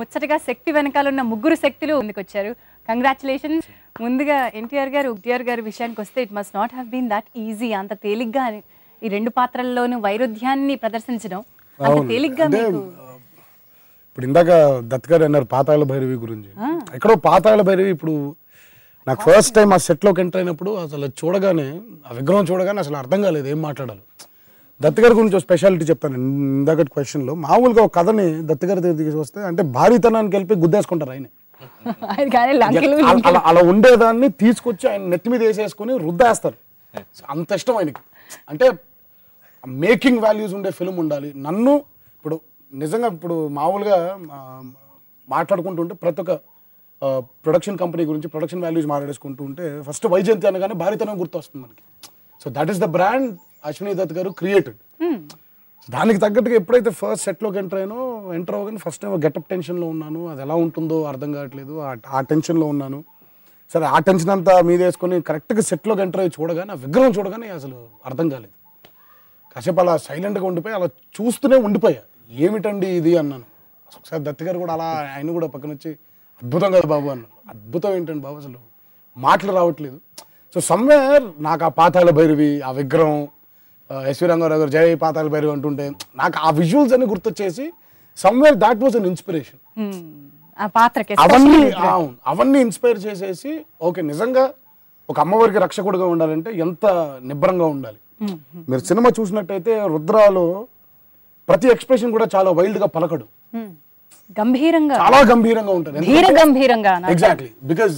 ముచ్చటగా శక్తి వెనకాల ఉన్న ముగ్గురు శక్తులు ముందుకు వచ్చారు కంగ్రాచులేషన్స్ ముందుగా ఎన్టీఆర్ గారు ఎన్టీఆర్ గారి విషయానికి వస్తే it must not have been that easy అంత తేలిగ్గా ఈ రెండు పాత్రల్లోనూ వైరుధ్యాన్ని ప్రదర్శించడం అంత అవును. తేలిగ్గా అంటే, మీకు ఇప్పుడు ఇందాక దత్ గారు అన్నారు పాతాళ భైరవి గురించి ఎక్కడో పాతాళ భైరవి ఇప్పుడు నాకు ఫస్ట్ టైం ఆ సెట్లోకి ఎంటర్ అయినప్పుడు అసలు అది చూడగానే ఆ విగ్రహం చూడగానే అసలు అర్థం కాలేదు ఏం మాట్లాడాలి దత్ గారి గురించి స్పెషాలిటీ చెప్తాను ఇందాక క్వశ్చన్లో మామూలుగా ఒక కథని దత్ గారి దగ్గర తీసుకొస్తే అంటే భారీతనానికి వెళ్ళి గుద్దేసుకుంటారు ఆయన అది కానీ లంకెలు అలా- అలా అలా ఉండేదాన్ని తీసుకొచ్చి ఆయన నెత్తి మీద వేసేసుకుని రుద్దేస్తారు అంత ఇష్టం ఆయనకి అంటే మేకింగ్ వాల్యూస్ ఉండే ఫిల్మ్ ఉండాలి నన్ను ఇప్పుడు నిజంగా ఇప్పుడు మామూలుగా ఆ, మాట్లాడుకుంటుంటే ప్రతి ఒక్క ప్రొడక్షన్ కంపెనీ గురించి ప్రొడక్షన్ వాల్యూస్ మాట్లాడేసుకుంటూ ఉంటే ఫస్ట్ వైజయంతి అనగానే భారీతనం గుర్తొస్తుంది మనకి so that is the brand Ashwini Dutt garu created దానికి తగ్గట్టుగా ఎప్పుడైతే ఫస్ట్ సెట్లోకి ఎంటర్ అయినో ఎంటర్ అవ్వగానే ఫస్ట్ టైం గెటప్ టెన్షన్లో ఉన్నాను అది ఎలా ఉంటుందో అర్థం కావట్లేదు ఆ- ఆ టెన్షన్లో ఉన్నాను సరే ఆ టెన్షన్ అంతా మీద వేసుకొని కరెక్ట్గా సెట్లోకి ఎంటర్ అయ్యి చూడగానే ఆ విగ్రహం చూడగానే అసలు అర్థం కాలేదు కాసేపు అలా సైలెంట్గా ఉండిపోయి అలా చూస్తూనే ఉండిపోయా ఏమిటండి ఇది అన్నాను ఒకసారి దత్తి గారు కూడా అలా ఆయన కూడా పక్కన వచ్చి అద్భుతం కదా బాబు అన్నాను అద్భుతం ఏంటండి బాబు అసలు మాటలు రావట్లేదు సో సమ్వేర్ నాకు ఆ పాతాళ భైరవి ఆ విగ్రహం ఆ, ఎస్వి రంగారావు గారు జై పాతాళ భైరవి అంటుంటే నాకు ఆ విజువల్స్ అన్ని గుర్తొచ్చేసి somewhere that was an inspiration hmm. ఆ పాత్రకి అవన్నీ అవును అవన్నీ ఇన్స్పైర్ చేసేసి ఓకే నిజంగా ఒక అమ్మవారికి రక్షకుడుగా ఉండాలంటే ఎంత నిబ్బరంగా ఉండాలి మీరు సినిమా చూసినట్టయితే రుద్రాలో ప్రతి ఎక్స్ప్రెషన్ కూడా చాలా వైల్డ్ గా పలకడు హ్మ్. గంభీరంగా చాలా గంభీరంగా ఉంటుంది ధీర గంభీరంగా నా- ఎగ్జాక్ట్లీ బికాజ్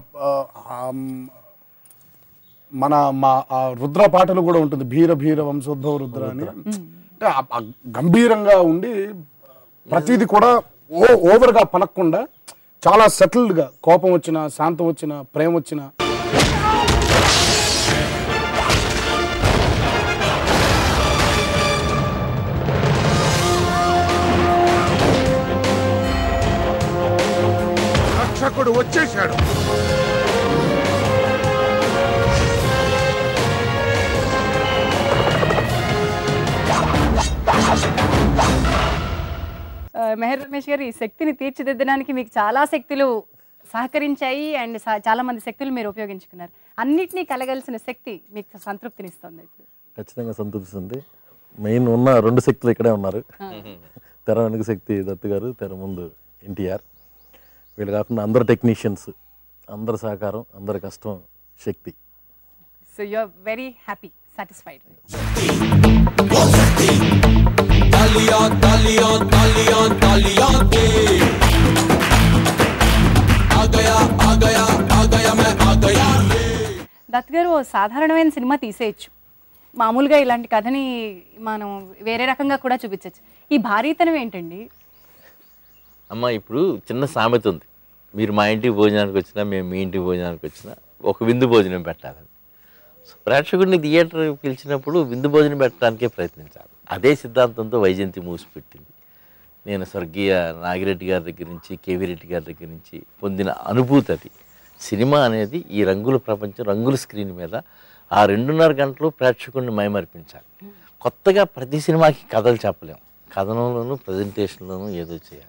మన మా ఆ రుద్ర పాటలు కూడా ఉంటుంది భీర భీర వంశోద్భవ రుద్ర అని అంటే ఆ- ఆ గంభీరంగా ఉండి ప్రతిదీ కూడా ఓ ఓవర్ గా పలకకుండా చాలా సెటిల్డ్ గా కోపం వచ్చిన శాంతం వచ్చిన ప్రేమ వచ్చిన రక్షకుడు వచ్చేశాడు ఆ, మెహర్ రమేష్ గారు ఈ శక్తిని తీర్చిదిద్దడానికి మీకు చాలా శక్తులు సహకరించాయి అండ్ చాలా మంది శక్తులు మీరు ఉపయోగించుకున్నారు అన్నిటినీ కలగలిసిన శక్తి మీకు సంతృప్తినిస్తుంది ఇప్పుడు ఖచ్చితంగా సంతృప్తిస్తుంది మెయిన్ ఉన్న రెండు శక్తులు ఇక్కడే ఉన్నారు తెర వెనుక శక్తి దత్తు గారు తెర ముందు ఎన్టీఆర్ వీళ్ళు కాకుండా అందరు టెక్నీషియన్స్ అందరి సహకారం అందరి కష్టం శక్తి so you are very happy satisfied Dutt garu ఓ సాధారణమైన సినిమా తీసేయచ్చు మామూలుగా ఇలాంటి కథని మనం వేరే రకంగా కూడా చూపించవచ్చు ఈ భారీతనం ఏంటండి అమ్మ ఇప్పుడు చిన్న సామెత ఉంది మీరు మా ఇంటికి భోజనానికి వచ్చినా మేము మీ ఇంటికి భోజనానికి వచ్చినా ఒక విందు భోజనం పెట్టాలని సో ప్రేక్షకుడిని థియేటర్ పిలిచినప్పుడు విందు భోజనం పెట్టడానికే ప్రయత్నించాలి అదే సిద్ధాంతంతో వైజయంతి మూసి పెట్టింది నేను స్వర్గీయ నాగిరెడ్డి గారి దగ్గర నుంచి కేవీ రెడ్డి గారి దగ్గర నుంచి పొందిన అనుభూతి అది సినిమా అనేది ఈ రంగుల ప్రపంచం రంగుల స్క్రీన్ మీద ఆ రెండున్నర గంటలు ప్రేక్షకుడిని మైమర్పించాలి కొత్తగా ప్రతి సినిమాకి కథలు చెప్పలేం కథనంలోనూ ప్రజెంటేషన్లోనూ ఏదో చేయాలి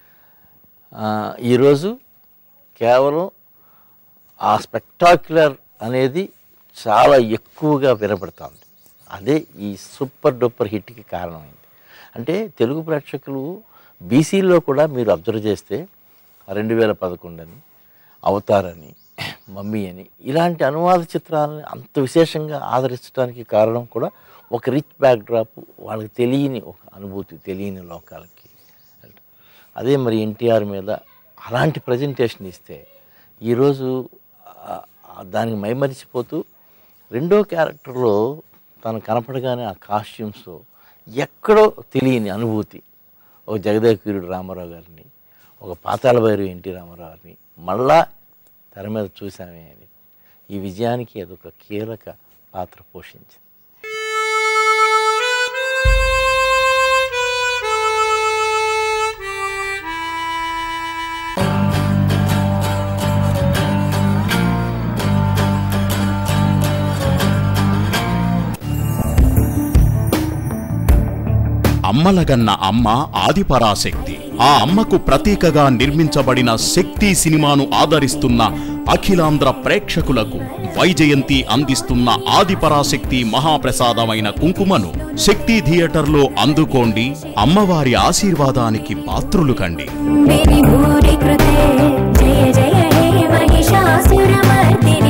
ఆ, ఈరోజు కేవలం ఆ స్పెక్టాక్యులర్ అనేది చాలా ఎక్కువగా వినపడుతుంది అదే ఈ సూపర్ డూపర్ హిట్కి కారణమైంది అంటే తెలుగు ప్రేక్షకులు బీసీలో కూడా మీరు అబ్జర్వ్ చేస్తే రెండు వేల పదకొండు అని అవతార్ అని మమ్మీ అని ఇలాంటి అనువాద చిత్రాలని అంత విశేషంగా ఆదరించడానికి కారణం కూడా ఒక రిచ్ బ్యాక్డ్రాప్ వాళ్ళకి తెలియని ఒక అనుభూతి తెలియని లోకాలకి వెళ్ళటం. అదే మరి ఎన్టీఆర్ మీద అలాంటి ప్రజెంటేషన్ ఇస్తే ఈరోజు ఆ- ఆ దానికి మైమరిచిపోతూ రెండో క్యారెక్టర్లో తను కనపడగానే ఆ కాస్ట్యూమ్స్ ఎక్కడో తెలియని అనుభూతి ఒక జగదేవీరుడు రామారావు గారిని ఒక పాతాళ భైరవి ఎన్టీ రామారావు గారిని మళ్ళా తెర మీద చూసామే అని ఈ విజయానికి అదొక కీలక పాత్ర పోషించింది అమ్మలగన్న అమ్మ ఆదిపరాశక్తి ఆ అమ్మకు ప్రతీకగా నిర్మించబడిన శక్తి సినిమాను ఆదరిస్తున్న అఖిలాంధ్ర ప్రేక్షకులకు వైజయంతి అందిస్తున్న ఆదిపరాశక్తి మహాప్రసాదమైన కుంకుమను శక్తి థియేటర్లో అందుకోండి అమ్మవారి ఆశీర్వాదానికి పాత్రులు కండి मेरी भूरि कृते जय जय हे महिषासुरमर्दिनि